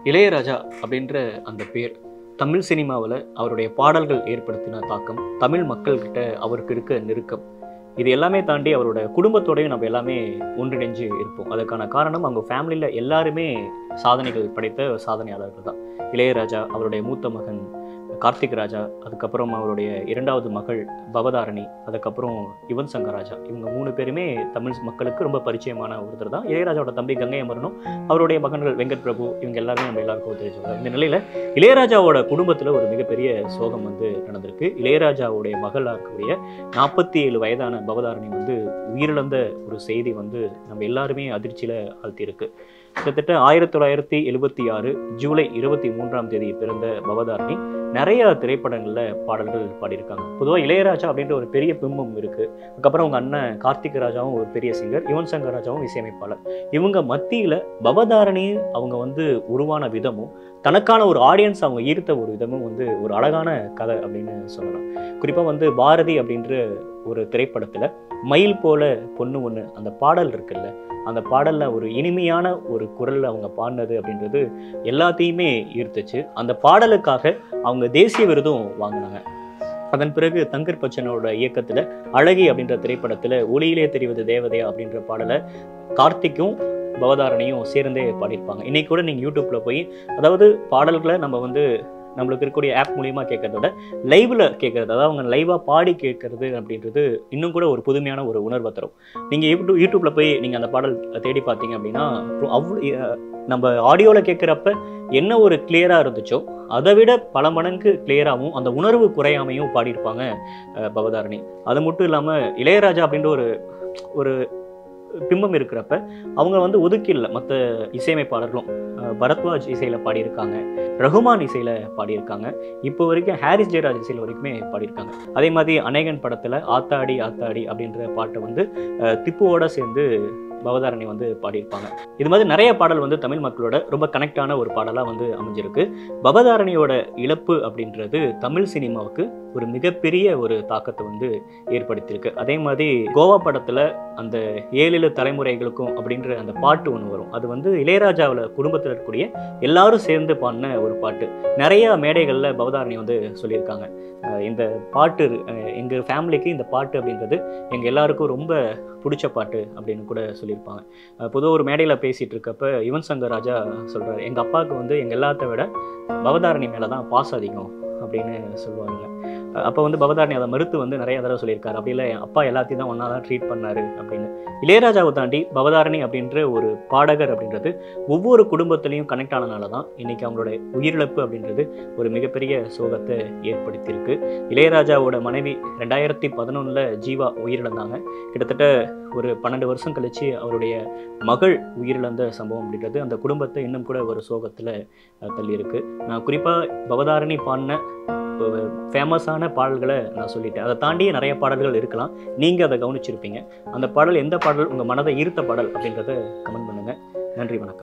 இளையராஜா அப்படின்ற அந்த பேர் தமிழ் சினிமாவில் அவருடைய பாடல்கள் ஏற்படுத்தின தாக்கம் தமிழ் மக்கள்கிட்ட அவருக்கு இருக்க நெருக்கம் இது எல்லாமே தாண்டி அவரோட குடும்பத்தோடையும் நம்ம எல்லாமே ஒன்றிணைஞ்சு இருப்போம் அதுக்கான காரணம் அவங்க ஃபேமிலியில் எல்லாருமே சாதனைகள் படைத்த சாதனையாளர்கள் தான் இளையராஜா அவருடைய மூத்த மகன் கார்த்திக் ராஜா அதுக்கப்புறம் அவருடைய இரண்டாவது மகள் பவதாரணி அதுக்கப்புறம் யுவன் சங்கர் ராஜா இவங்க மூணு பேருமே தமிழ் மக்களுக்கு ரொம்ப பரிச்சயமான ஒருத்தர் தான் இளையராஜாவோட தம்பி கங்கை அமரனும் அவருடைய மகன்கள் வெங்கட் பிரபு இவங்க எல்லாருமே நம்ம எல்லாருக்கும் தெரிஞ்சவங்க இந்த நிலையில் இளையராஜாவோட குடும்பத்தில் ஒரு மிகப்பெரிய சோகம் வந்து நடந்திருக்கு இளையராஜாவுடைய மகளாக இருக்கக்கூடிய நாற்பத்தி ஏழு வயதான பவதாரணி வந்து உயிரிழந்த ஒரு செய்தி வந்து நம்ம எல்லாருமே அதிர்ச்சியில் ஆழ்த்தியிருக்கு கிட்டத்தட்ட ஆயிரத்தி தொள்ளாயிரத்தி எழுபத்தி ஆறு ஜூலை இருபத்தி மூன்றாம் தேதி பிறந்த பவதாரணி நிறைய திரைப்படங்களில் பாடல்கள் பாடியிருக்காங்க பொதுவாக இளையராஜா அப்படின்ற ஒரு பெரிய பிம்பம் இருக்குது அதுக்கப்புறம் அவங்க அண்ணன் கார்த்திக் ராஜாவும் ஒரு பெரிய சிங்கர் யுவன் சங்கர் ராஜாவும் இசையமைப்பாளர் இவங்க மத்தியில் பவதாரணி அவங்க வந்து உருவான விதமும் தனக்கான ஒரு ஆடியன்ஸ் அவங்க ஈர்த்த ஒரு விதமும் வந்து ஒரு அழகான கதை அப்படின்னு சொல்லலாம் குறிப்பாக வந்து பாரதி அப்படின்ற ஒரு திரைப்படத்தில் மயில் போல பொண்ணு ஒன்று அந்த பாடல் இருக்குல்ல அந்த பாடலில் ஒரு இனிமையான ஒரு குரலில் அவங்க பாடினது அப்படின்றது எல்லாத்தையுமே ஈர்த்துச்சு அந்த பாடலுக்காக அவங்க தேசிய விருதும் வாங்கினாங்க அதன் பிறகு தங்கர் பச்சனோட இயக்கத்தில் அழகி அப்படின்ற திரைப்படத்தில் ஒளியிலே தெரிவது தேவதையா அப்படின்ற பாடலை கார்த்திக்கும் பவதாரணையும் சேர்ந்தே பாடியிருப்பாங்க இன்னைக்கு கூட நீங்கள் யூடியூப்பில் போய் அதாவது பாடல்களை நம்ம வந்து நம்மளுக்கு இருக்கக்கூடிய ஆப் மூலியமா கேட்கறத விட லைவ்ல கேட்கறது அதாவது அவங்க லைவாக பாடி கேட்கறது அப்படின்றது இன்னும் கூட ஒரு புதுமையான ஒரு உணர்வை தரும் நீங்கள் யூடியூப் யூடியூப்ல போய் நீங்கள் அந்த பாடல் தேடி பார்த்தீங்க அப்படின்னா அவ்வளோ நம்ம ஆடியோவில் கேட்குறப்ப என்ன ஒரு கிளியராக இருந்துச்சோ அதை விட பல மடங்கு கிளியராகவும் அந்த உணர்வு குறையாமையும் பாடியிருப்பாங்க அஹ், பவதாரணி அது மட்டும் இல்லாமல் இளையராஜா அப்படின்ற ஒரு ஒரு பிம்பம் இருக்கிறப்ப அவங்க வந்து ஒதுக்கில்ல மற்ற இசையமைப்பாளர்களும் அஹ், பரத்வாஜ் இசையில் பாடியிருக்காங்க ரகுமான் இசையில் பாடியிருக்காங்க இப்போ வரைக்கும் ஹாரிஸ் ஜெயராஜ் இசையில் வரைக்குமே பாடியிருக்காங்க அதே மாதிரி அநேகன் படத்தில் ஆத்தாடி ஆத்தாடி அப்படின்ற பாட்டை வந்து அஹ், திப்புவோட சேர்ந்து பவதாரணி வந்து பாடியிருப்பாங்க இது மாதிரி நிறைய பாடல் வந்து தமிழ் மக்களோட ரொம்ப கனெக்டான ஒரு பாடலாக வந்து அமைஞ்சிருக்கு பவதாரணியோட இழப்பு அப்படின்றது தமிழ் சினிமாவுக்கு ஒரு மிகப்பெரிய ஒரு தாக்கத்தை வந்து ஏற்படுத்தியிருக்கு அதே மாதிரி கோவா படத்தில் அந்த ஏழு தலைமுறைகளுக்கும் அப்படின்ற அந்த பாட்டு ஒன்று வரும் அது வந்து இளையராஜாவில் குடும்பத்தில் இருக்கக்கூடிய எல்லாரும் சேர்ந்து பாடின ஒரு பாட்டு நிறைய மேடைகளில் பவதாரணி வந்து சொல்லியிருக்காங்க அஹ் இந்த பாட்டு எங்கள் ஃபேமிலிக்கு இந்த பாட்டு அப்படின்றது எங்கள் எல்லாருக்கும் ரொம்ப பிடிச்ச பாட்டு அப்படின்னு கூட சொல்லியிருப்பாங்க பொதுவாக ஒரு மேடையில் பேசிகிட்டு இருக்கப்ப யுவன் சங்கர் ராஜா சொல்கிறார் எங்கள் அப்பாவுக்கு வந்து எங்கள் எல்லாத்த விட பவதாரணி மேலே தான் பாசம் அதிகம் அப்படின்னு சொல்லுவாங்க அப்போ வந்து பவதாரணி அதை மறுத்து வந்து நிறைய தடவை சொல்லியிருக்காரு அப்படி இல்லை என் அப்பா எல்லாத்தையும் தான் ஒன்றா தான் ட்ரீட் பண்ணாரு அப்படின்னு இளையராஜாவை தாண்டி பவதாரணி அப்படின்ற ஒரு பாடகர் அப்படின்றது ஒவ்வொரு குடும்பத்திலையும் கனெக்ட் ஆனனால தான் இன்னைக்கு அவங்களோட உயிரிழப்பு அப்படின்றது ஒரு மிகப்பெரிய சோகத்தை ஏற்படுத்தியிருக்கு இளையராஜாவோட மனைவி ரெண்டாயிரத்தி பதினொன்றில் ஜீவா உயிரிழந்தாங்க கிட்டத்தட்ட ஒரு பன்னெண்டு வருஷம் கழிச்சு அவருடைய மகள் உயிரிழந்த சம்பவம் அப்படின்றது அந்த குடும்பத்தை இன்னும் கூட ஒரு சோகத்தில் தள்ளியிருக்கு நான் குறிப்பாக பவதாரணி பாடின ஃபேமஸான பாடல்களை நான் சொல்லிட்டேன் அதை தாண்டி நிறைய பாடல்கள் இருக்கலாம் நீங்கள் அதை கவனிச்சிருப்பீங்க அந்த பாடல் எந்த பாடல் உங்கள் மனதை ஈர்த்த பாடல் அப்படின்றத கமெண்ட் பண்ணுங்கள் நன்றி வணக்கம்